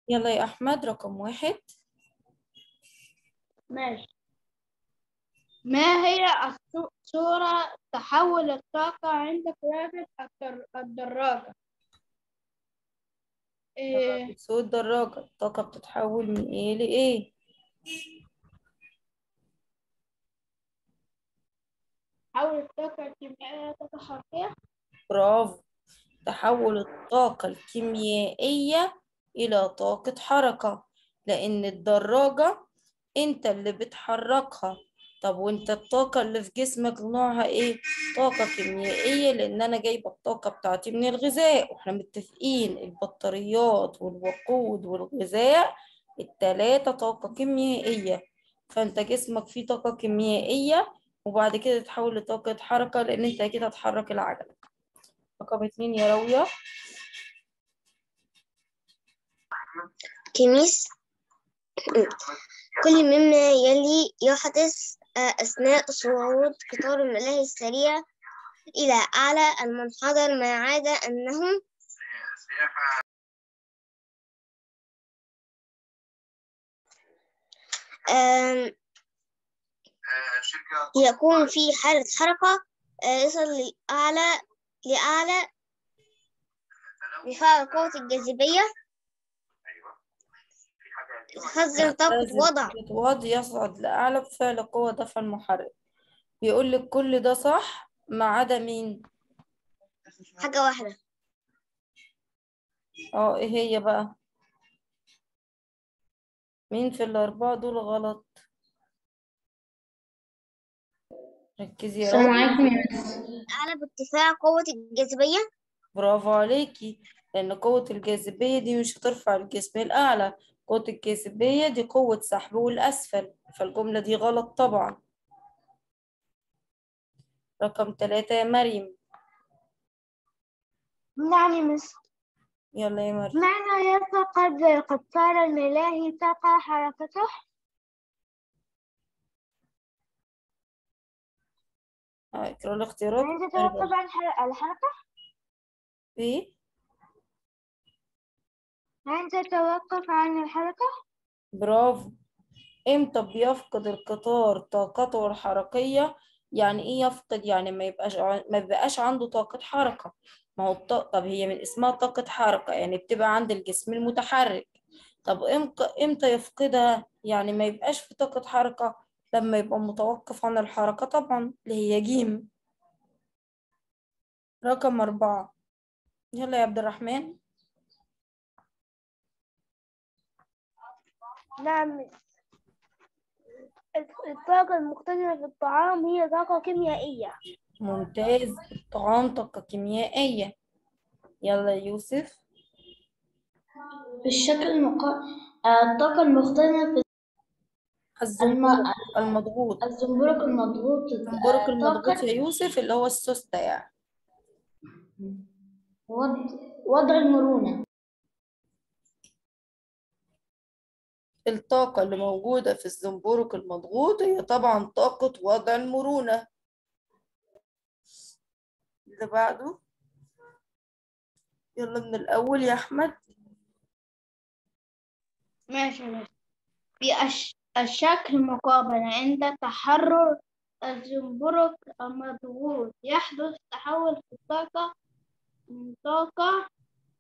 يلا يا أحمد رقم واحد ماشي ما هي الصو- صورة تحول الطاقة عند قيادة الدر- الدراجة؟ إيه صوت دراجة الطاقة بتتحول من إيه لإيه تحول الطاقة الكيميائية طاقة حركية؟ برافو تحول الطاقة الكيميائية إلى طاقة حركة لأن الدراجة أنت اللي بتحركها طب وأنت الطاقة اللي في جسمك نوعها إيه؟ طاقة كيميائية لأن أنا جايبة الطاقة بتاعتي من الغذاء وإحنا متفقين البطاريات والوقود والغذاء التلاتة طاقة كيميائية فأنت جسمك فيه طاقة كيميائية وبعد كده تتحول لطاقة حركة لأن أنت أكيد هتحرك العجلة رقم اتنين يا راوية كميس كل مما يلي يحدث آه، أثناء صعود قطار الملاهي السريع إلى أعلى المنحدر ما عدا أنه آم، يكون في حالة حركة آه، يصل لأعلى لأعلى بفعل قوة الجاذبية تخزن طاقة لازم وضع طاقة وضع يصعد لأعلى بفعل قوة دفع المحرك بيقول لك كل ده صح ما عدا مين حاجة واحدة اه ايه هي بقى مين في الأربعة دول غلط ركزي يا السلام راوية عليكم يا مس أعلى بارتفاع قوة الجاذبية برافو عليكي لأن قوة الجاذبية دي مش هترفع الجسم الأعلى قوة الجاذبية دي قوة سحبه الأسفل فالجملة دي غلط طبعا رقم ثلاثة يا مريم نعم مس يلا يا مريم معنى يفقد قطار الملاهي طاقة حركته اه، اقرأ الاختيارات عند وترجع. توقف عن حر- الحركة ايه عند توقف عن الحركة برافو امتى بيفقد القطار طاقته الحركية يعني ايه يفقد يعني ما يبقاش ع- ما بيبقاش عنده طاقة حركة ما هو الط... طب هي من اسمها طاقة حركة يعني بتبقى عند الجسم المتحرك طب امتى امتى يفقدها يعني ما يبقاش في طاقة حركة لما يبقى متوقف عن الحركة طبعا اللي هي جيم رقم أربعة يلا يا عبد الرحمن نعم الطاقة المختزنة في الطعام هي طاقة كيميائية ممتاز الطعام طاقة كيميائية يلا يا يوسف في الشكل المقا... آه، الطاقة المختزنة في الزنبرك المضغوط الزنبرك المضغوط الزنبرك آه، المضغوط طاقة يا يوسف اللي هو السوستة يعني وضع وضع المرونة الطاقة اللي موجودة في الزنبرك المضغوط هي طبعا طاقة وضع المرونة اللي بعده يلا من الأول يا أحمد ماشي ماشي في الش- الشكل المقابل عند تحرر الزنبرك المضغوط يحدث تحول في الطاقة من طاقة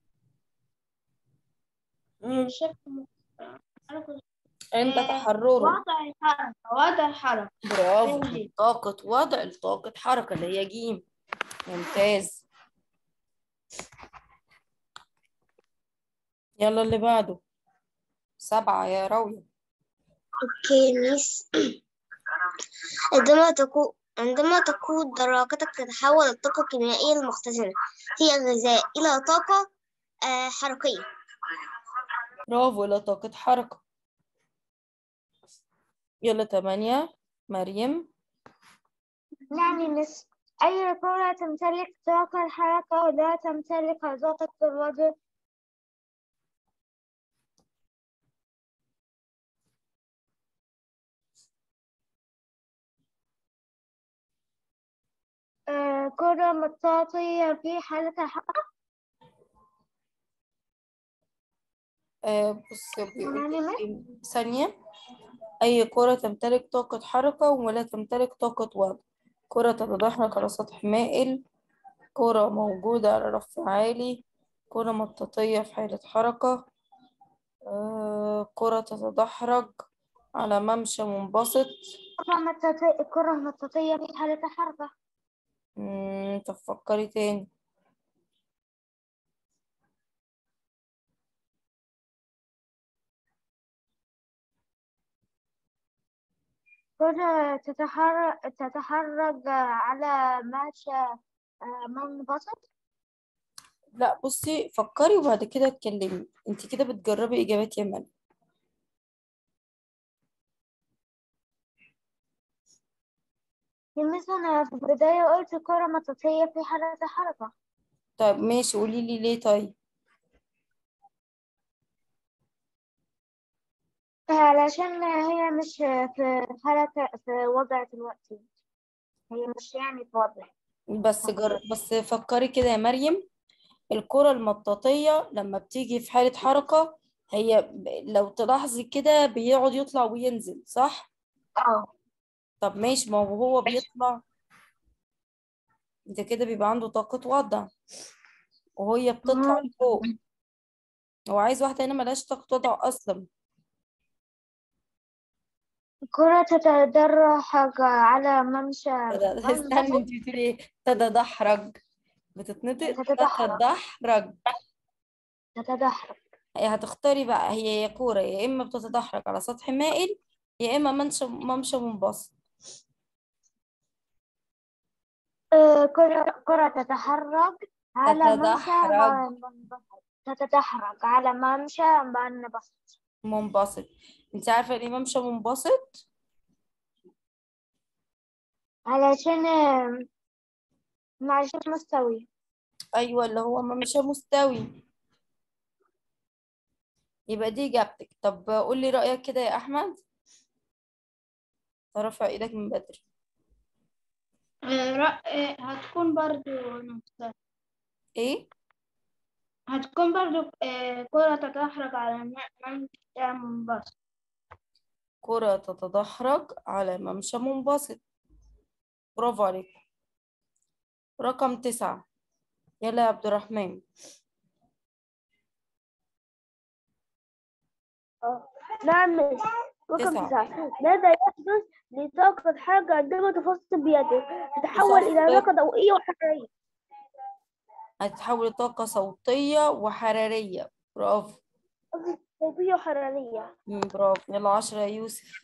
مم. شكل مقابل. عند آه، تحرره وضع الحركة وضع الحركة برافو جميل. طاقة وضع لطاقة حركة اللي هي جيم ممتاز يلا اللي بعده سبعة يا راوية أوكي ميس عندما تكون عندما تقود دراجتك تتحول الطاقة الكيميائية المختزنة في الغذاء إلى طاقة آه، حركية برافو إلى طاقة حركة يلا تمانية مريم نعم مس أي كرة تمتلك طاقة الحركة ولا تمتلك طاقة الوضع آه، كرة مطاطية في حالة الحركة آه بص بيقول يعني لك إيه؟ ثانية أي كرة تمتلك طاقة حركة ولا تمتلك طاقة وضع كرة تتدحرج على سطح مائل كرة موجودة على رف عالي كرة مطاطية في حالة حركة آه كرة تتدحرج على ممشى منبسط كرة مطاطية كرة مطاطية في حالة حركة مم، طب فكري تاني كرة تتحرك تتحرك على ماشى آه، منبسط لا بصي فكري وبعد كده اتكلمي انت كده بتجربي اجابات يا مال مثلا في البداية قلت كرة مطاطية في حالة حركة طيب ماشي قولي لي ليه طيب علشان هي مش في حالة في وضع دلوقتي هي مش يعني في وضع بس جر... بس فكري كده يا مريم الكرة المطاطية لما بتيجي في حالة حركة هي ب... لو تلاحظي كده بيقعد يطلع وينزل صح؟ اه طب ماشي ما هو هو بيطلع ده كده بيبقى عنده طاقة وضع وهي بتطلع لفوق هو عايز واحدة هنا ملهاش طاقة وضع أصلا كرة تتدرج على ممشى تد- استني انت بتقولي ايه تتدحرج بتتنطق تتدحرج. تتدحرج تتدحرج هي هتختاري بقى هي يا كورة يا إما بتتدحرج على سطح مائل يا إما ممشى ممشى منبسط آه، كرة كرة تتحرك على ممشى تتدحرج. منبسط تتدحرج على ممشى منبسط منبسط انت عارفة يعني ايه ممشى منبسط علشان آه، علشان مستوي أيوة اللي هو ممشى مستوي يبقى دي إجابتك طب قولي رأيك كده يا أحمد رفع إيدك من بدري آه، رأ- آه، هتكون برضو نفسها إيه هتكون برضو آه، كرة تتحرك على م- ممشى منبسط كرة تتدحرج على ممشى منبسط برافو عليك رقم تسعة يلا يا عبد الرحمن نعم رقم تسعة. تسعة ماذا يحدث لطاقة حركة عندما تفصل بيده تتحول إلى تصفر. طاقة ضوئية وحرارية هتتحول لطاقة صوتية وحرارية برافو قصدي ضوئية وحرارية مم، برافو يلا عشرة يا يوسف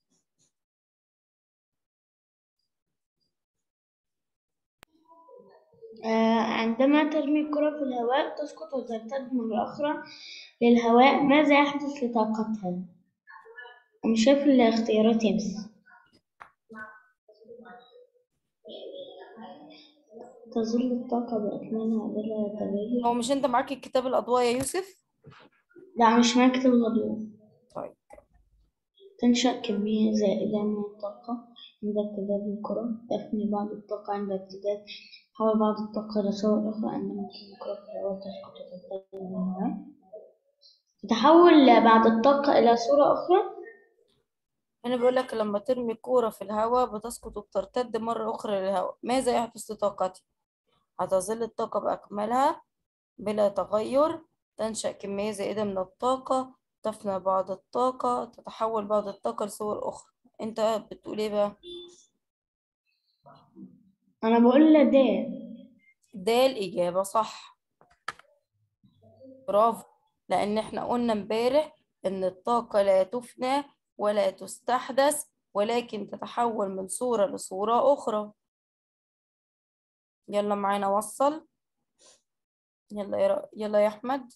آه، عندما ترمي الكرة في الهواء تسقط وترتد مرة أخرى للهواء ماذا يحدث لطاقتها؟ مش شايف الاختيارات يا بس تظل الطاقة بأكملها بلا تغير هو مش انت معاك الكتاب الأضواء يا يوسف لا مش مكتب غلط طيب تنشأ كمية زائدة من الطاقة عند ارتداد الكرة تفني بعض الطاقة عند ارتداد تحول بعض الطاقة إلى صور أخرى عندما ترمي الكرة في الهواء تسقط وترتد من الهواء تتحول بعض الطاقة إلى صورة أخرى أنا بقول لك لما ترمي الكورة في الهواء بتسقط وبترتد مرة أخرى للهواء ماذا يحدث لطاقتها؟ هتظل الطاقة بأكملها بلا تغير تنشأ كمية زائدة من الطاقة تفنى بعض الطاقة تتحول بعض الطاقة لصور أخرى أنت بتقول إيه بقى؟ أنا بقول لا ده ده الإجابة صح برافو لأن إحنا قلنا امبارح إن الطاقة لا تفنى ولا تستحدث ولكن تتحول من صورة لصورة أخرى يلا معانا وصل يلا يا ر- يلا يا أحمد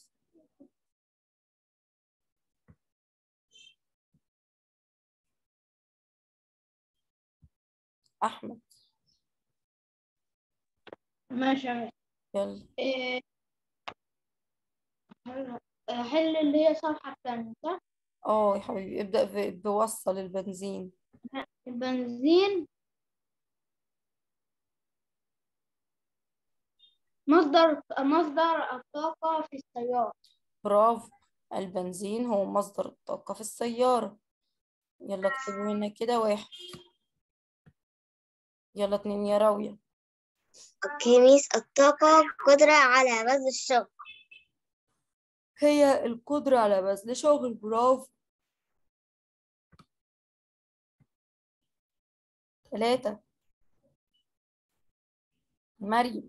أحمد ماشي ماشي يلا إيه، حل اللي هي الصفحة الثانية صح؟ اه يا حبيبي ابدأ ب- بوصل البنزين البنزين مصدر مصدر الطاقة في السيارة برافو البنزين هو مصدر الطاقة في السيارة يلا اكتبوا هنا كده واحد يلا اتنين يا راوية أوكي ميس الطاقة قدرة على بذل الشغل هي القدرة على بذل شغل برافو ثلاثة مريم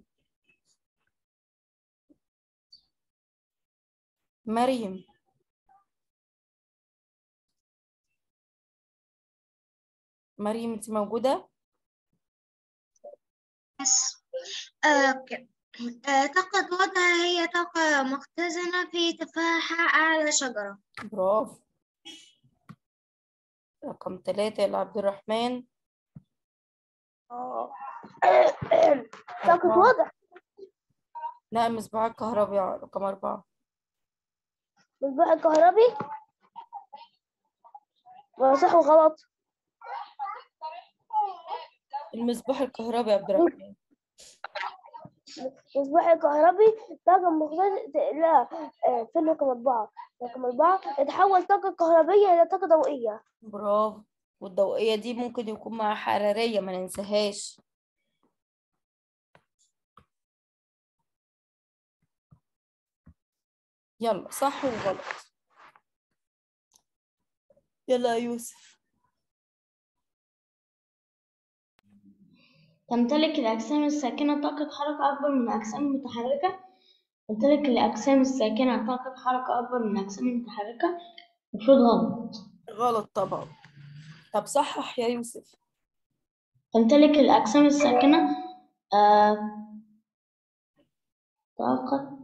مريم مريم انت موجودة؟ أوكي طاقة وضع هي طاقة مختزنة في تفاحة أعلى شجرة برافو رقم ثلاثة يا عبد الرحمن اه طاقة أربعة. وضع لا مصباح الكهرباء رقم أربعة مصباح الكهربي ولا صح وغلط المصباح الكهرباء يا عبد الرحمن مصباح الكهربي طاقة مختلفة لا آه، فين رقم أربعة رقم أربعة يتحول طاقة كهربية إلى طاقة ضوئية برافو والضوئية دي ممكن يكون معاها حرارية ما ننساهاش يلا صح وغلط يلا يا يوسف تمتلك الأجسام الساكنة طاقة حركة أكبر من الأجسام المتحركة تمتلك الأجسام الساكنة طاقة حركة أكبر من الأجسام المتحركة المفروض غلط غلط طبعا طب صحح يا يوسف تمتلك الأجسام الساكنة آه طاقة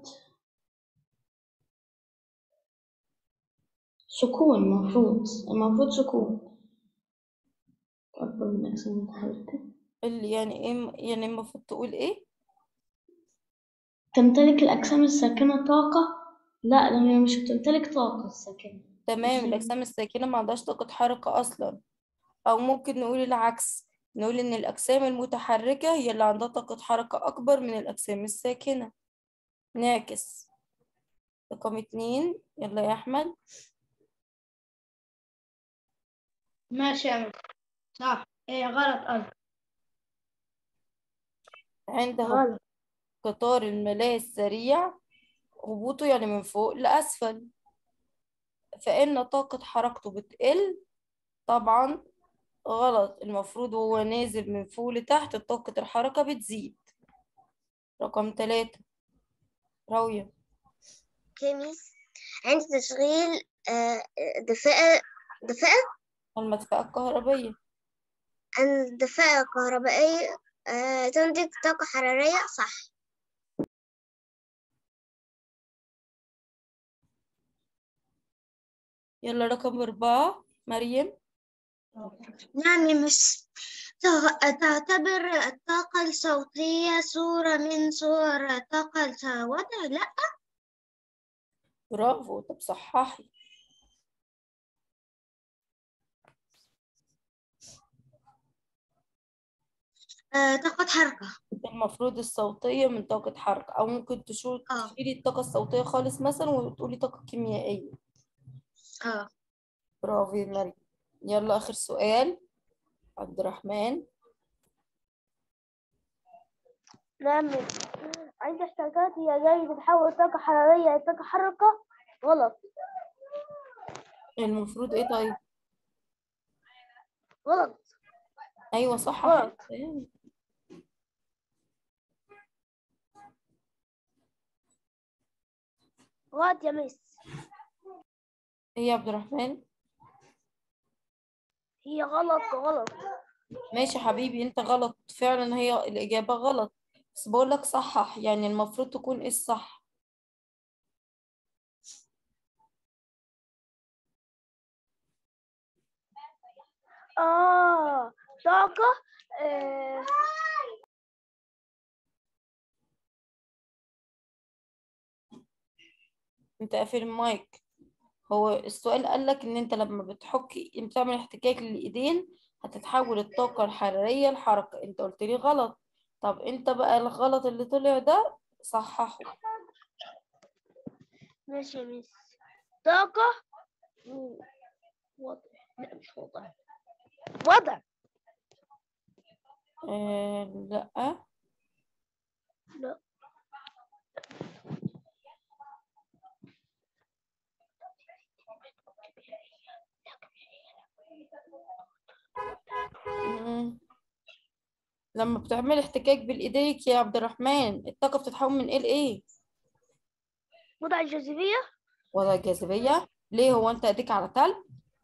سكون المفروض المفروض سكون أكبر من الأجسام المتحركة اللي يعني ايه يعني المفروض تقول ايه تمتلك الأجسام الساكنة طاقة لا ده هي مش بتمتلك طاقة الساكنة تمام مم. الأجسام الساكنة ما عندهاش طاقة حركة أصلا أو ممكن نقول العكس نقول إن الأجسام المتحركة هي اللي عندها طاقة حركة أكبر من الأجسام الساكنة نعكس رقم اتنين يلا يا أحمد ماشي يا مس صح ايه غلط قصدي عند هبوط غلط قطار الملاهي السريع هبوطه يعني من فوق لأسفل فإن طاقة حركته بتقل طبعا غلط المفروض وهو نازل من فوق لتحت طاقة الحركة بتزيد رقم ثلاثة راوية أوكي ميس عند تشغيل آه، دفاءة دفاءة المدفأة الكهربية الدفاءة الكهربائية آه، تنتج طاقة حرارية صح يلا رقم أربعة مريم نعم يا مس تع- تعتبر الطاقة الصوتية صورة من صور طاقة الوضع لا برافو طب صححي آه، طاقة حركة المفروض الصوتية من طاقة حركة أو ممكن تشو- اه تشيلي الطاقة الصوتية خالص مثلا وتقولي طاقة كيميائية اه برافو يا مريم يلا آخر سؤال عبد الرحمن نعم عند احتكاكات هي جاي تتحول طاقة حرارية إلى طاقة حركة غلط المفروض إيه طيب غلط أيوة صح غلط. حلو. غلط يا مس إيه يا عبد الرحمن هي غلط غلط ماشي يا حبيبي أنت غلط فعلا هي الإجابة غلط بس بقول لك صحح يعني المفروض تكون إيه الصح آه طاقة آه أنت قافل المايك هو السؤال قال لك ان انت لما بتحكي بتعمل احتكاك للايدين هتتحول الطاقة الحرارية لحركة انت قلت لي غلط طب انت بقى الغلط اللي طلع ده صححه ماشي يا مس طاقة مم، وضع لا مش وضع وضع آه لا لا مم. لما بتعمل احتكاك بالايديك يا عبد الرحمن الطاقة بتتحول من ايه لايه وضع الجاذبية وضع الجاذبية ليه هو انت ايديك على تلج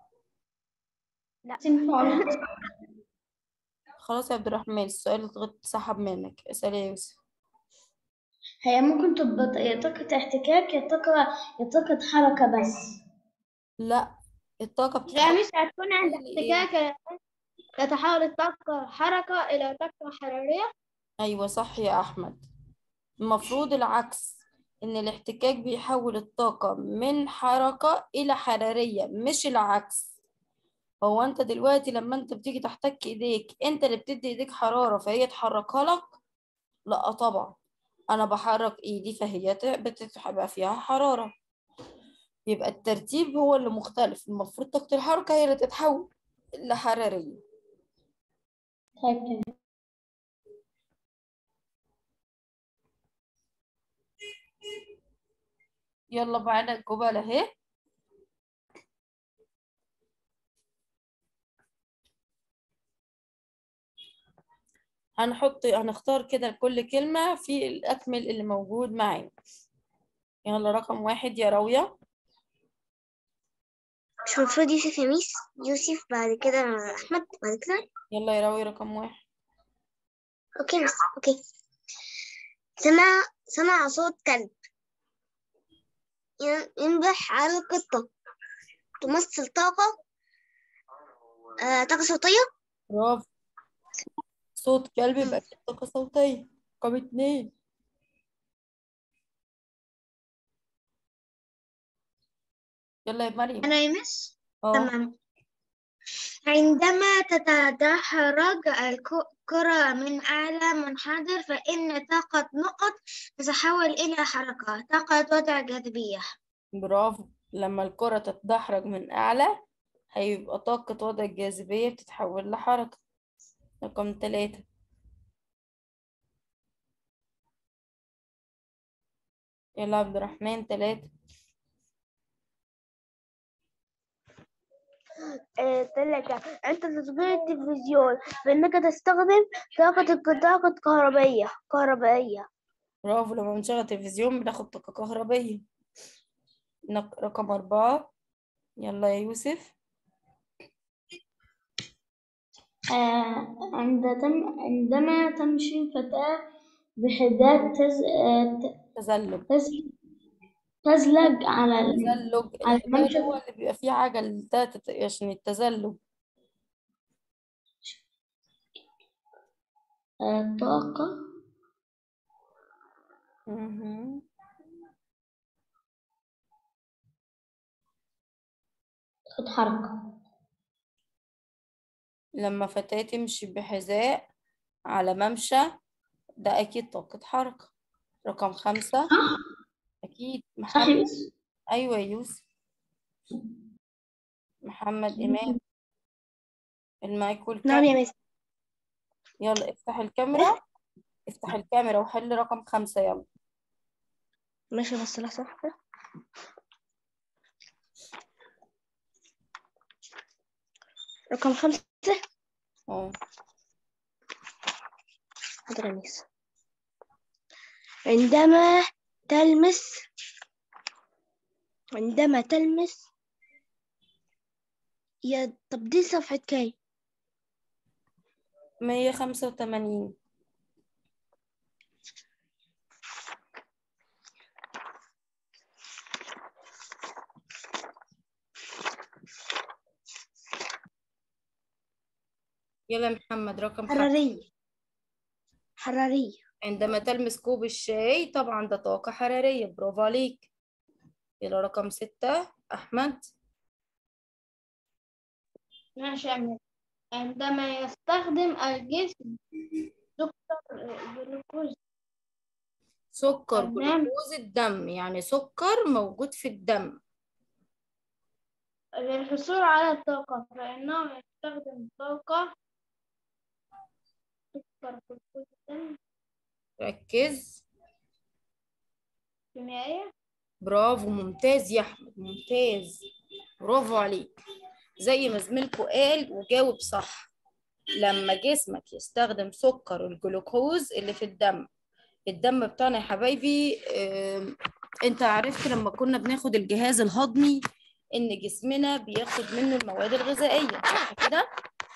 تنفع خلاص يا عبد الرحمن السؤال اتسحب منك اسأل يا يوسف هي ممكن تبقى يا طاقة احتكاك يا طاقة يا طاقة حركة بس لا الطاقة لا بتتحول مش هتكون عند إيه؟ احتكاك تتحول الطاقة حركة إلى طاقة حرارية ايوه صح يا احمد المفروض العكس ان الاحتكاك بيحول الطاقة من حركة الى حرارية مش العكس هو انت دلوقتي لما انت بتيجي تحتك ايديك انت اللي بتدي ايديك حرارة فهي تحركها لك لا طبعا انا بحرك ايدي فهي ت- بتبقى فيها حرارة يبقى الترتيب هو اللي مختلف المفروض طاقة الحركة هي اللي تتحول لحرارية طيب تمام يلا بعد الجبل اهي هنحط هنختار كده لكل كلمة في الأكمل اللي موجود معانا يلا رقم واحد يا راوية مش المفروض يوسف يا ميس يوسف بعد كده أحمد بعد كده يلا يا راوية رقم واحد أوكي ميس أوكي سمع سمع صوت كلب ين- ينبح على القطة تمثل طاقة آه طاقة صوتية برافو صوت كلب يبقى فيه طاقة صوتية رقم اتنين يلا يا مريم أنا يا مس اه تمام عندما تتدحرج الكرة من أعلى منحدر فإن طاقة نقط تتحول إلى حركة طاقة وضع جاذبية برافو لما الكرة تتدحرج من أعلى هيبقى طاقة وضع الجاذبية بتتحول لحركة رقم تلاتة يلا عبد الرحمن تلاتة آه، تلاجة أنت تشغيل التلفزيون بإنك تستخدم طاقة طاقة كهربية كهربائية برافو لما بنشغل تلفزيون بناخد طاقة كهربية نق- رقم أربعة يلا يا يوسف آه عند تم عندما تمشي فتاة بحذاء تز... آه ت- تزلج تز... تزلج على ال- تزلج على الحذاء الممشى هو اللي بيبقى فيه عجل ده تت- عشان التزلج آه طاقة مهم. خد حركة لما فتاة تمشي بحذاء على ممشى ده أكيد طاقة حركة رقم خمسة صح أكيد صح محمد يا يوسف أيوة يا يوسف محمد إمام المايك نعم والكاميرا يا مس يلا افتح الكاميرا افتح الكاميرا وحل رقم خمسة يلا ماشي بس لحظة واحدة. رقم خمسة اه حاضر يا ميس عندما تلمس عندما تلمس يا طب دي صفحة كام؟ مية خمسة وتمانين يلا يا محمد رقم خمسة حرارية حرارية عندما تلمس كوب الشاي طبعا ده طاقة حرارية برافو عليك يلا رقم ستة أحمد ماشي يا ميس عندما يستخدم الجسم سكر جلوكوز سكر تمام. جلوكوز الدم يعني سكر موجود في الدم للحصول على الطاقة فإنه يستخدم طاقة سكر جلوكوز ركز كيميائية برافو ممتاز يا احمد ممتاز برافو عليك زي ما زميلكوا قال وجاوب صح لما جسمك يستخدم سكر الجلوكوز اللي في الدم الدم بتاعنا يا حبايبي آم، انت عرفت لما كنا بناخد الجهاز الهضمي ان جسمنا بياخد منه المواد الغذائية صح كده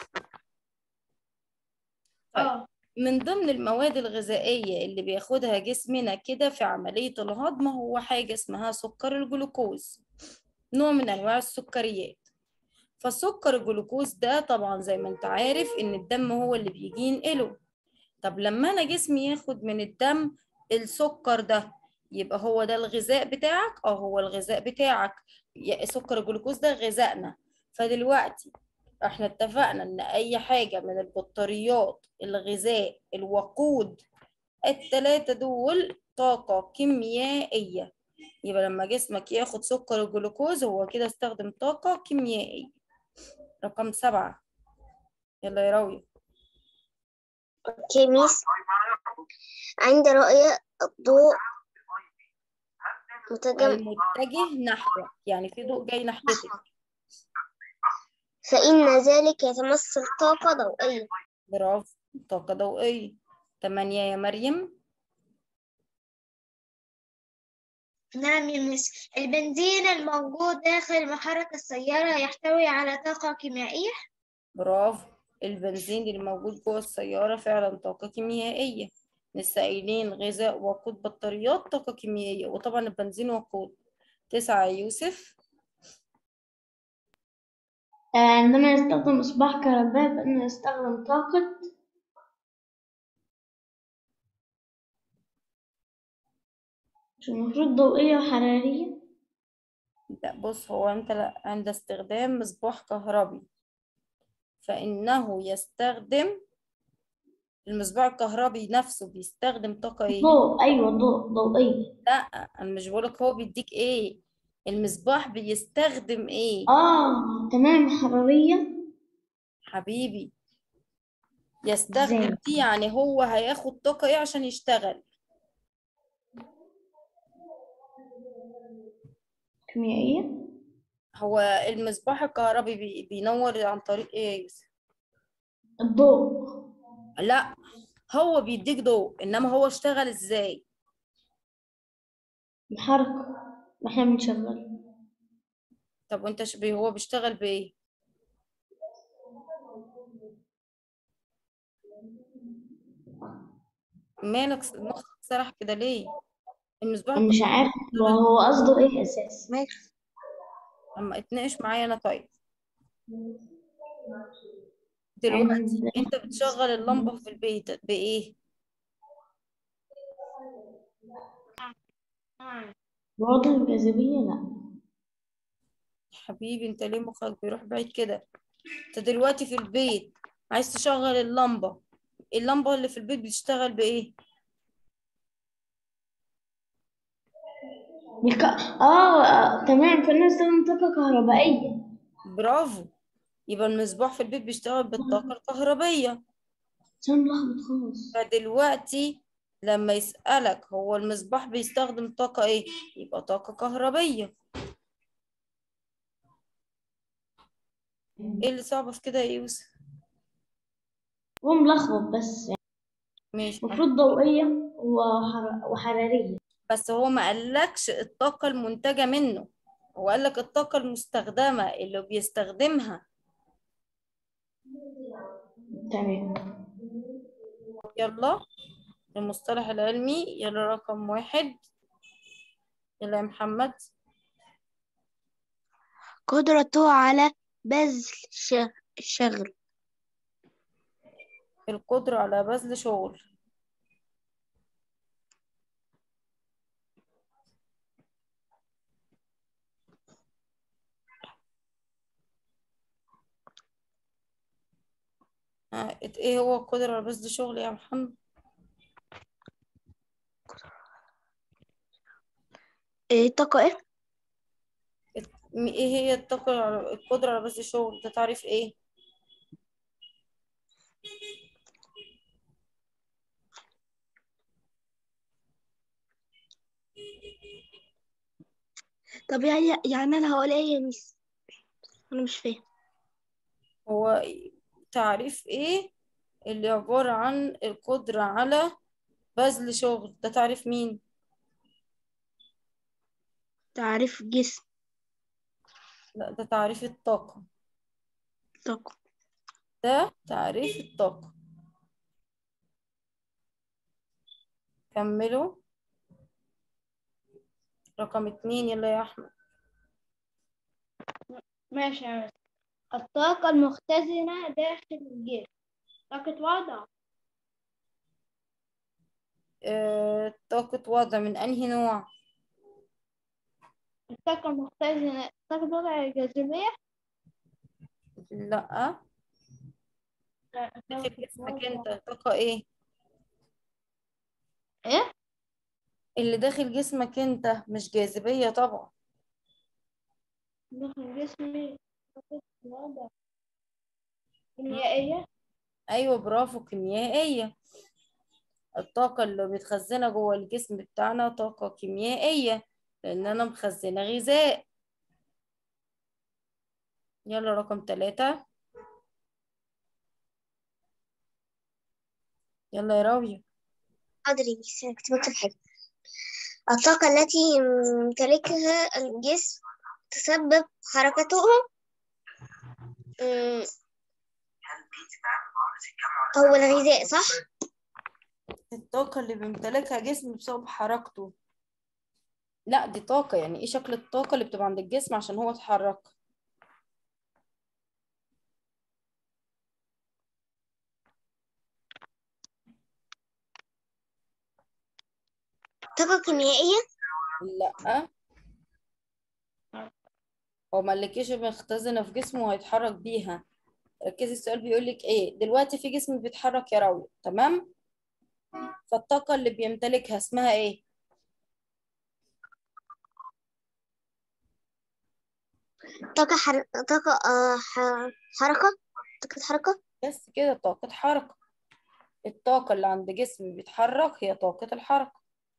طيب. اه من ضمن المواد الغذائية اللي بياخدها جسمنا كده في عملية الهضم هو حاجة اسمها سكر الجلوكوز نوع من أنواع السكريات فالسكر الجلوكوز ده طبعا زي ما انت عارف ان الدم هو اللي بيجي ينقله طب لما انا جسمي ياخد من الدم السكر ده يبقى هو ده الغذاء بتاعك اه هو الغذاء بتاعك يا- سكر الجلوكوز ده غذائنا فدلوقتي احنا اتفقنا ان اي حاجة من البطاريات الغذاء الوقود التلاتة دول طاقة كيميائية يبقى لما جسمك ياخد سكر الجلوكوز هو كده استخدم طاقة كيميائية رقم سبعة يلا يا راوية أوكي ميس عند رؤية الضوء متجم المتجه نحوك يعني في ضوء جاي ناحيتك فإن ذلك يتمثل طاقة ضوئية برافو طاقة ضوئية تمانية يا مريم نعم يا مس البنزين الموجود داخل محرك السيارة يحتوي على طاقة كيميائية برافو البنزين اللي موجود جوه السيارة فعلا طاقة كيميائية لسه قايلين غذاء وقود بطاريات طاقة كيميائية وطبعا البنزين وقود تسعة يا يوسف آه، عندما يستخدم مصباح كهربائي فإنه يستخدم طاقة مش المفروض ضوئية وحرارية لا بص هو انت لا عند استخدام مصباح كهربي فإنه يستخدم المصباح الكهربي نفسه بيستخدم طاقة ايه؟ ضوء أيوة ضوء ضوئية لا انا مش بقولك هو بيديك ايه المصباح بيستخدم ايه آه تمام حرارية حبيبي يستخدم ازاي؟ دي يعني هو هياخد طاقة ايه عشان يشتغل كيميائية هو المصباح الكهربي بي- بينور عن طريق ايه يا يوسف الضوء لا هو بيديك ضوء انما هو اشتغل ازاي الحركة ما احنا بنشغل طب وانت ش- بي- هو بيشتغل بايه مالك س- مخك سرح كده ليه المصباح أنا مش عارف هو قصده ايه أساس لما اتناقش معايا انا طيب دلوقتي انت بتشغل اللمبة في البيت بايه بعد الجاذبية لا حبيبي انت ليه مخك بيروح بعيد كده انت دلوقتي في البيت عايز تشغل اللمبة اللمبة اللي في البيت بتشتغل بايه الك... آه آه، تمام فإنه يستخدم طاقة كهربائية برافو يبقى المصباح في البيت بيشتغل بالطاقة الكهربية عشان ملخبط خالص فدلوقتي لما يسألك هو المصباح بيستخدم طاقة ايه يبقى طاقة كهربية ايه اللي صعب في كده يا يوسف هو ملخبط بس يعني ماشي المفروض ضوئية وحر... وحرارية بس هو ما قالكش الطاقة المنتجة منه هو قالك الطاقة المستخدمة اللي بيستخدمها تمام يلا المصطلح العلمي يلا رقم واحد يلا يا محمد قدرته على بذل ش- الشغل القدرة على بذل شغل ها، ايه هو القدرة على بذل شغل يا محمد إيه طاقة إيه؟ م- ايه هي الطاقة على- القدرة على بذل الشغل ده تعريف ايه طب يعني يعني انا هقول ايه يا ميس انا مش فاهم هو تعريف ايه اللي عبارة عن القدرة على بذل شغل ده تعريف مين تعريف جسم لا ده تعريف الطاقة طاقة ده تعريف الطاقة كملوا رقم اتنين يلا يا أحمد ماشي يا مس الطاقة المختزنة داخل الجسم طاقة وضع آه، طاقة وضع من أنهي نوع الطاقة المختزنة طاقة وضع الجاذبية لا داخل جسمك انت طاقة ايه ايه اللي داخل جسمك انت مش جاذبية طبعا داخل جسمي طاقة وضع كيميائية ايوه برافو كيميائية الطاقة اللي متخزنة جوه الجسم بتاعنا طاقة كيميائية لأن أنا مخزنة غذاء يلا رقم ثلاثة يلا يا راوية حاضر يا ميس أنا كنت بكتب حاجة الطاقة التي يمتلكها الجسم تسبب حركته أم، هو الغذاء صح؟ الطاقة اللي بيمتلكها جسم بسبب حركته لا دي طاقة يعني ايه شكل الطاقة اللي بتبقى عند الجسم عشان هو اتحرك طاقة كيميائية لا هو ملكيش مختزنة في جسمه وهيتحرك بيها ركزي السؤال بيقولك ايه دلوقتي في جسم بيتحرك يا راوية تمام فالطاقة اللي بيمتلكها اسمها ايه طاقة حر... طاقة آه ح... حركة طاقة حركة بس كده طاقة حركة الطاقة اللي عند جسم بيتحرك هي طاقة الحركة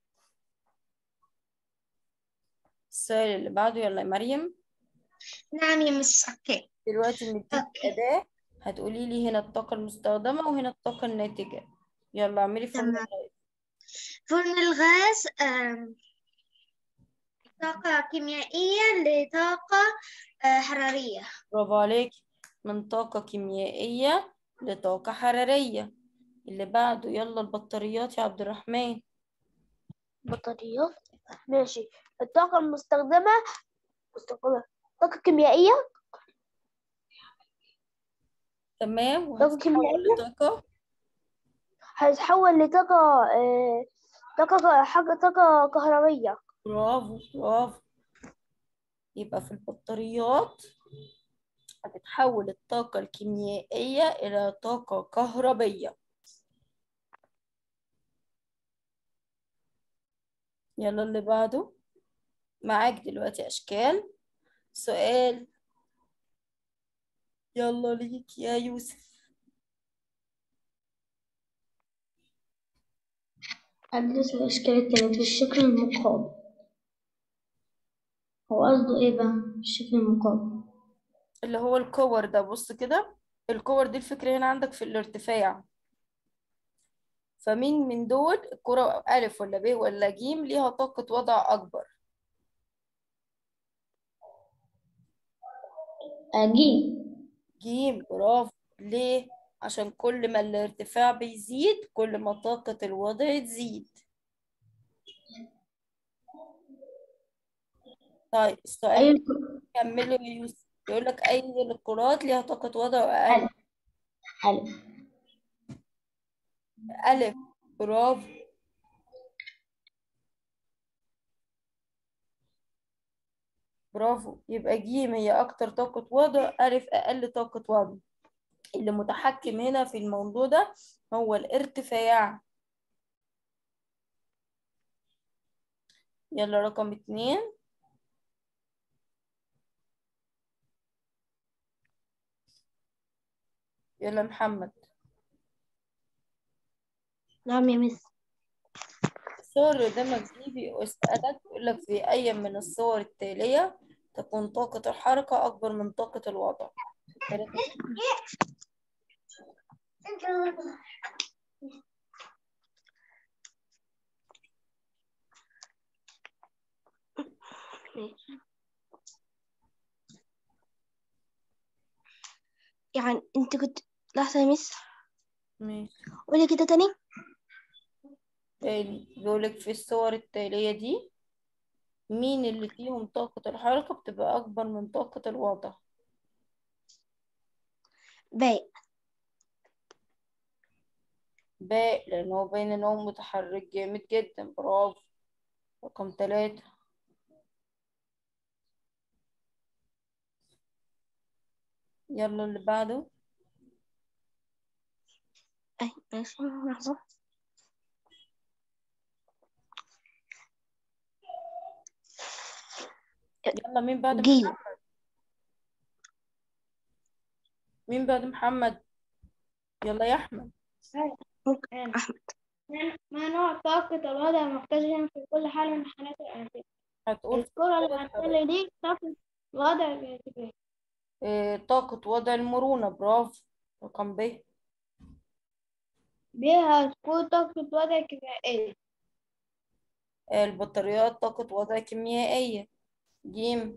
السؤال اللي بعده يلا يا مريم نعم يا مس اوكي دلوقتي مديك أوكي. أداة هتقولي لي هنا الطاقة المستخدمة وهنا الطاقة الناتجة يلا اعملي تمام. فورمولا فرن الغاز آم، طاقة كيميائية لطاقة آه، حرارية برافو عليكي من طاقة كيميائية لطاقة حرارية اللي بعده يلا البطاريات يا عبد الرحمن بطاريات ماشي الطاقة المستخدمة مستخدمة طاقة كيميائية تمام طاقة وهتتحول كيميائية لطاقة هتتحول لطاقة آه، طاقة حاجة طاقة كهربية برافو برافو يبقى في البطاريات هتتحول الطاقة الكيميائية إلى طاقة كهربية يلا اللي بعده معاك دلوقتي أشكال سؤال يلا ليك يا يوسف أدرس الأشكال التالية في الشكل المقابل هو قصده إيه بقى الشكل المقابل اللي هو الكور ده بص كده الكور دي الفكرة هنا عندك في الارتفاع فمين من دول الكرة ألف ولا ب ولا جيم ليها طاقة وضع أكبر أجيب جيم برافو ليه؟ عشان كل ما الارتفاع بيزيد كل ما طاقة الوضع تزيد طيب السؤال أي اللي كمله يا يوسف يقول لك أي الكرات ليها طاقة وضع أقل ألف ألف ألف برافو برافو يبقى جيم هي أكتر طاقة وضع ألف أقل طاقة وضع اللي متحكم هنا في الموضوع ده هو الارتفاع يلا رقم اتنين يلا محمد نعم يا مس الصور اللي قدامك دي بيسألك يقول لك في أي من الصور التالية تكون طاقة الحركة أكبر من طاقة الوضع التلاتة يعني انت كنت لحظة يا مس ماشي قولي كده تاني تاني بيقولك في الصور التالية دي مين اللي فيهم طاقة الحركة بتبقى أكبر من طاقة الوضع باء باء لأن هو باين إن هو متحرك جامد جدا برافو رقم تلاتة يلا اللي بعده اي ماشي لحظة يلا مين بعد جيم محمد مين بعد محمد يلا يا أحمد أحمد ما نوع طاقة الوضع مختلفا في كل حال من الحالات الآتية هتقول الكرة المعتدلة دي طاقة وضع الارتفاع إيه طاقة وضع المرونة برافو رقم ب بها تكون طاقة وضع كيميائية البطاريات طاقة وضع كيميائية جيم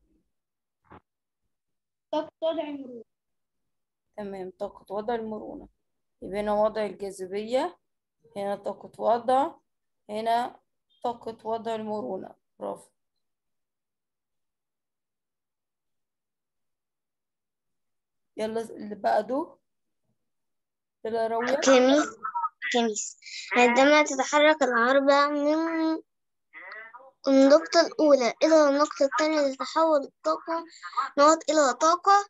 طاقة وضع مرور تمام طاقة وضع المرونة يبقى هنا وضع الجاذبية هنا طاقة وضع هنا طاقة وضع المرونة برافو يلا اللي بعده يلا راوية كميس كميس عندما تتحرك العربة من النقطة الأولى إلى النقطة الثانية تتحول الطاقة نقط إلى طاقة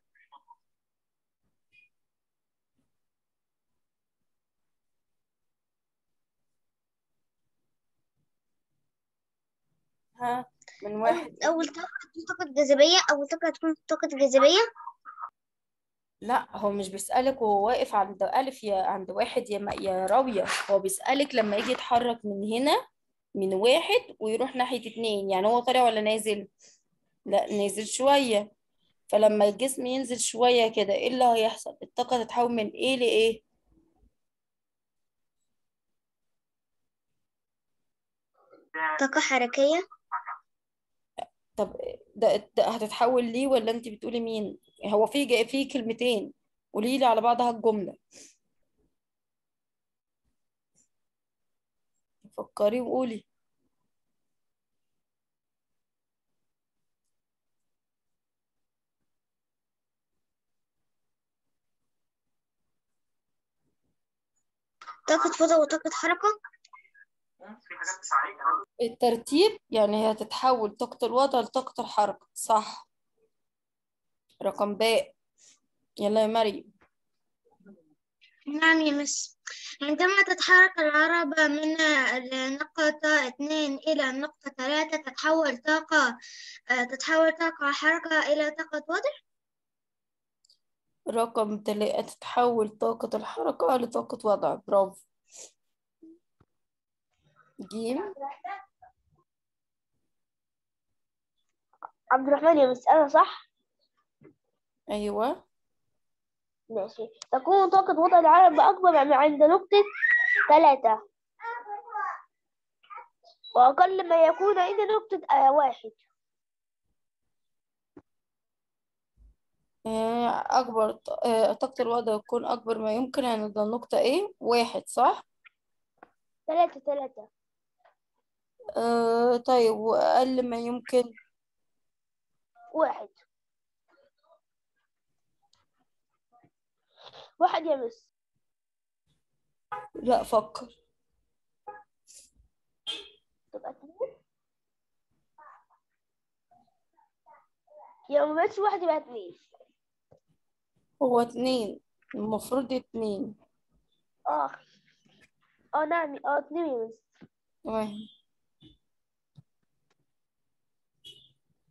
ها من واحد أول طاقة تكون طاقة جاذبية أول طاقة تكون طاقة جاذبية لا هو مش بيسألك وهو واقف عند ألف يا عند واحد يا ما- يا راوية هو بيسألك لما يجي يتحرك من هنا من واحد ويروح ناحية اتنين يعني هو طالع ولا نازل لا نازل شوية فلما الجسم ينزل شوية كده ايه اللي هيحصل الطاقة تتحول من ايه لإيه طاقة حركية طب ده, ده هتتحول ليه ولا انت بتقولي مين هو في جا- في كلمتين قولي لي على بعضها الجملة فكري وقولي طاقة وضع وطاقة حركة الترتيب يعني هي هتتحول طاقة الوضع لطاقة الحركة صح رقم باء يلا يا مريم نعم يا مس عندما تتحرك العربة من النقطة اثنين إلى النقطة ثلاثة تتحول طاقة آه، تتحول طاقة حركة إلى طاقة وضع رقم تلاقة تتحول طاقة الحركة لطاقة وضع برافو جيم عبد الرحمن يا مس أنا صح أيوة ماشي تكون طاقة وضع العرب أكبر من عند نقطة ثلاثة وأقل ما يكون عند نقطة آه واحد آه، أكبر ط- آه، طاقة الوضع يكون أكبر ما يمكن عند النقطة إيه واحد صح ثلاثة ثلاثة آه طيب وأقل ما يمكن واحد واحد يا مس لا فكر تبقى اتنين يا ما بقتش واحد يبقى اتنين هو اتنين المفروض اتنين اه اه نعم اه اتنين يا مس تمام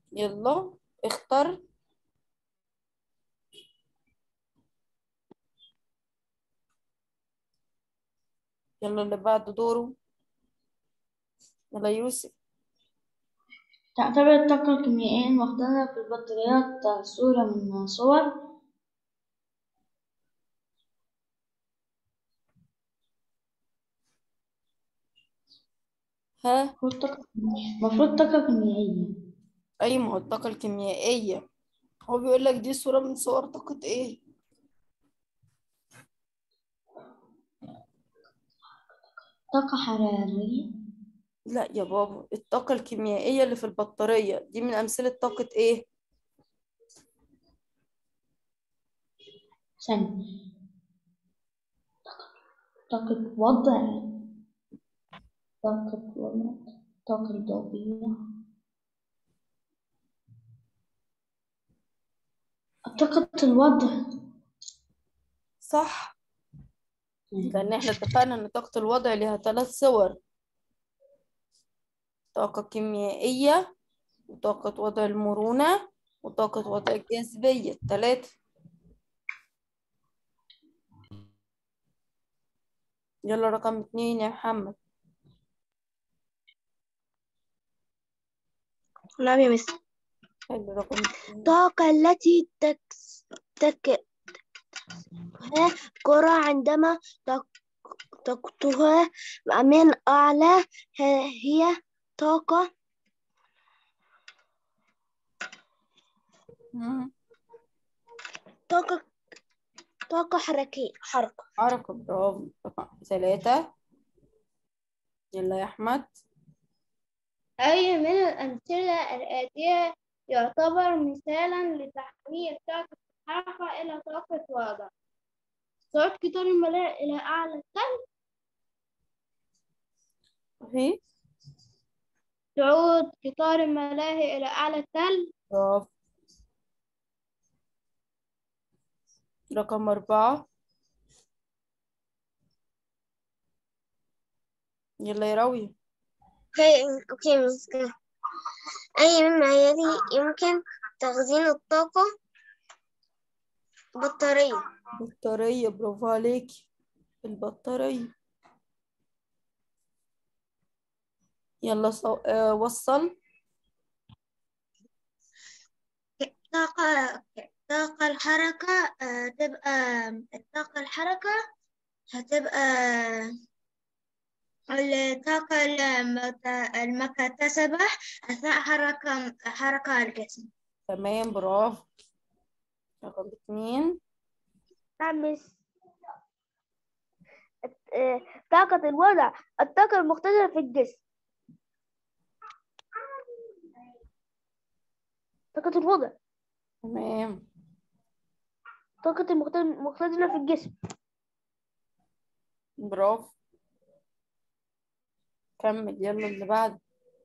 يلا اختار يلا اللي بعده دوره يلا يوسف تعتبر الطاقة الكيميائية المختزنة في البطاريات صورة من صور ها المفروض طاقة المفروض طاقة كيميائية أي ما هو الطاقة الكيميائية هو بيقول لك دي صورة من صور طاقة إيه طاقة حرارية لا يا بابا الطاقة الكيميائية اللي في البطارية دي من أمثلة طاقة إيه ثانية طاقة وضع طاقة وضع طاقة ضوئية طاقة الوضع صح لأن إحنا اتفقنا إن طاقة الوضع ليها ثلاث صور طاقة كيميائية وطاقة وضع المرونة وطاقة وضع الجاذبية ثلاثة يلا رقم اتنين يا محمد نعم يا مس حلو رقم اتنين الطاقة التي تكس تك ها كرة عندما تك- تقطها من أعلى ها- هي طاقة مم. طاقة طاقة حركية حركة حركة برافو رقم ثلاثة يلا يا أحمد أي من الأمثلة الآتية يعتبر مثالا لتحويل طاقة الحركة إلى طاقة وضع صعود قطار الملاء إلى أعلى التل صحيح صعود قطار الملاهي إلى أعلى التل برافو رقم أربعة يلا يا راوية اوكي اوكي مس كده. أي مما يلي يمكن تخزين الطاقة بطارية بطارية برافو عليكي البطارية يلا صو... آه وصل طاقة طاقة الحركة آه، تبقى الطاقة الحركة هتبقى الطاقة المت- المكتسبة أثناء حركة حركة الجسم تمام برافو رقم اتنين نعم مس الت- آه، طاقة الوضع الطاقة المختزنة في الجسم طاقة الوضع تمام طاقة المخت- المختزنة في الجسم برافو كمل يلا اللي بعد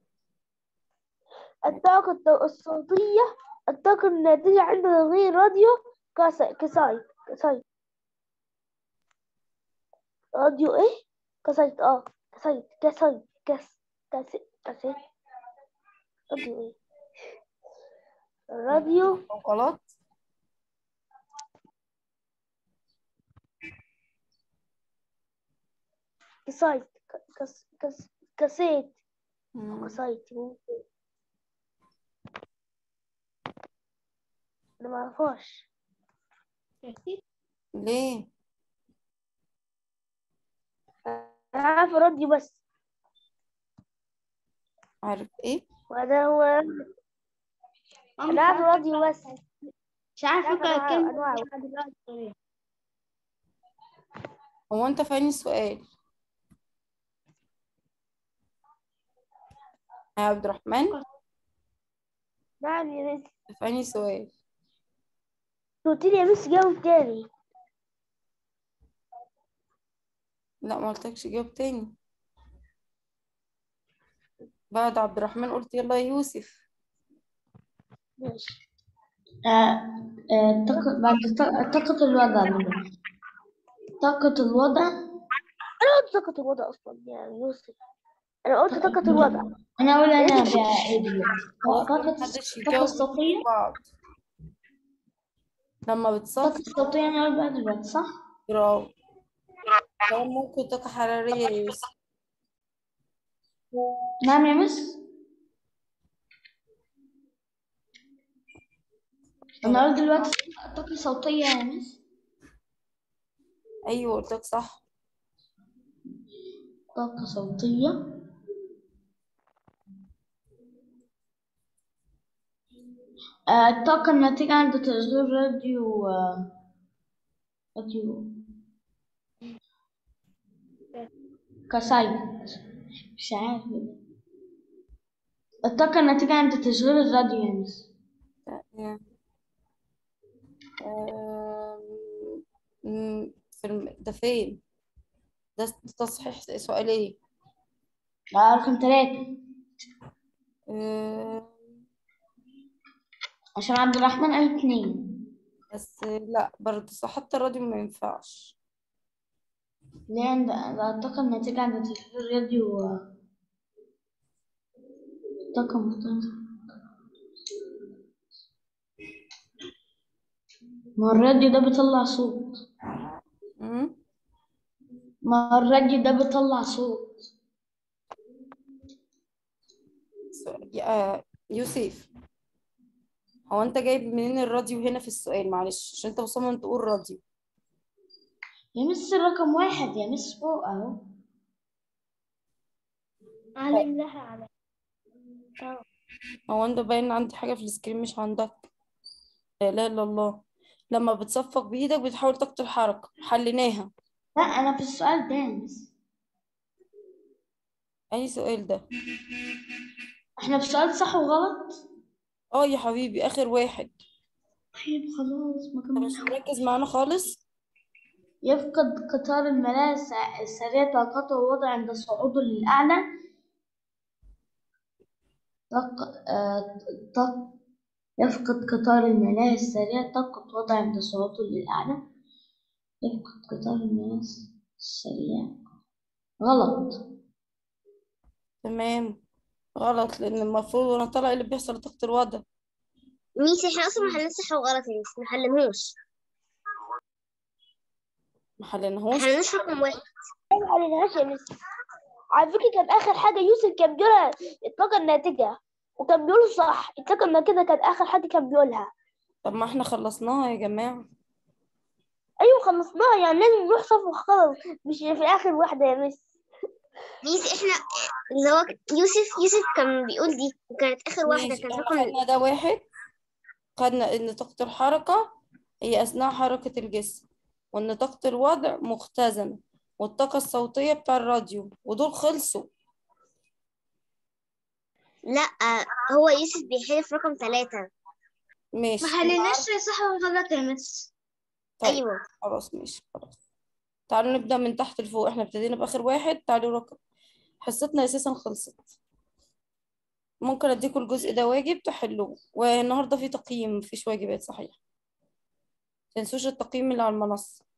الطاقة الط- الصوتية الطاقة الناتجة عند تغيير راديو كاسا- كسايت كسايت راديو ايه كاسايت اه كاسايت كاسايت كاس كاسيت كاسيت راديو ايه الراديو غلط كاسايت كاس كاس كاسيت مم. كاسايت ممكن انا معرفهاش ليه انا عارفة راديو بس عارف ايه وهذا هو انا عارفة راديو بس مش عارفة عارفة أنواع- كلمة أنواع. دلوقتي هو انت فاهمني السؤال يا عبد الرحمن نعم يا مس فاهمني السؤال قلت لي يا مس جاوب تاني لا ما قلتلكش جاوب تاني بعد عبد الرحمن قلت يلا يا يوسف ماشي آه، آه، طاقة بعد طاقة طاقة الوضع بقى. طاقة الوضع انا قلت طاقة الوضع اصلا يا يوسف انا قلت طاقة الوضع أنا أقول أنا بقى إيه دلوقتي خلاص طاقة محدش الطاقة يجاوب الصوتية بعض لما الطاقة بتصفي الصوتية أنا أقول بقى دلوقتي صح؟ برافو كمان ممكن طاقة حرارية يا يوسف نعم يا مس أنا قلت دلوقتي طاقة صوتية يا مس أيوة قلت لك صح طاقة صوتية آه، الطاقة الناتجة عند تشغيل راديو آه، راديو كاسايت مش عارف الطاقة الناتجة عند تشغيل الراديو يا مس آم، آم، في الم... ده فين ده تصحيح سؤالية آه، رقم ثلاثة آم، عشان عبد الرحمن قال اتنين بس لا برضه صح حتى الراديو ما ينفعش ليه عند ده الطاقة الناتجة عند تشغيل الراديو آه، طاقة مختلفة ما هو الراديو ده بيطلع صوت مم؟ ما هو الراديو ده بيطلع صوت سؤال- يا- يوسف هو انت جايب منين الراديو هنا في السؤال معلش عشان انت مصمم تقول راديو يا مس رقم واحد يا مس فوق اهو علم لها على هو انت باين عندي حاجة في السكرين مش عندك لا اله الا الله لما بتصفق بايدك بتحاول طاقة الحركة حليناها لا انا في السؤال ده يا مس اي سؤال ده احنا في سؤال صح وغلط اه يا حبيبي اخر واحد طيب خلاص ما انت مش كملنا مركز معانا خالص يفقد قطار الملاهي الس- السريع طاقته ووضع عند صعوده للأعلى طاق... آه... طاق... يفقد قطار الملاهي السريع طاقة وضع عند صعوده للأعلى يفقد قطار الملاهي السريع غلط تمام غلط لان المفروض وانا طالع اللي بيحصل طاقة الوضع ميس احنا اصلا ما حلناش صح وغلط يا ميس ما حلناهوش ما ما حليناهوش حلناش رقم واحد ما عليناش يا مس على فكرة كان آخر حاجة يوسف كان بيقولها الطاقة الناتجة وكان بيقول صح الطاقة الناتجة كانت آخر حاجة كان بيقولها طب ما احنا خلصناها يا جماعة أيوة خلصناها يعني لازم نروح صف خالص مش في آخر واحدة يا مس ميس احنا اللي هو يوسف يوسف كان بيقول دي وكانت اخر واحدة ماشي كانت احنا رقم خدنا ده واحد خدنا ان طاقة الحركة هي اثناء حركة الجسم وان طاقة الوضع مختزنة والطاقة الصوتية بتاع الراديو ودول خلصوا لا هو يوسف بيحل في رقم ثلاثة ماشي ما حليناش صح وغلط يا مس طيب ايوه خلاص ماشي خلاص تعالوا نبدأ من تحت لفوق احنا ابتدينا بآخر واحد تعالوا رقم حصتنا أساسا خلصت ممكن أديكوا الجزء ده واجب تحلوه والنهاردة في تقييم مفيش واجبات صحيح متنسوش التقييم اللي على المنصة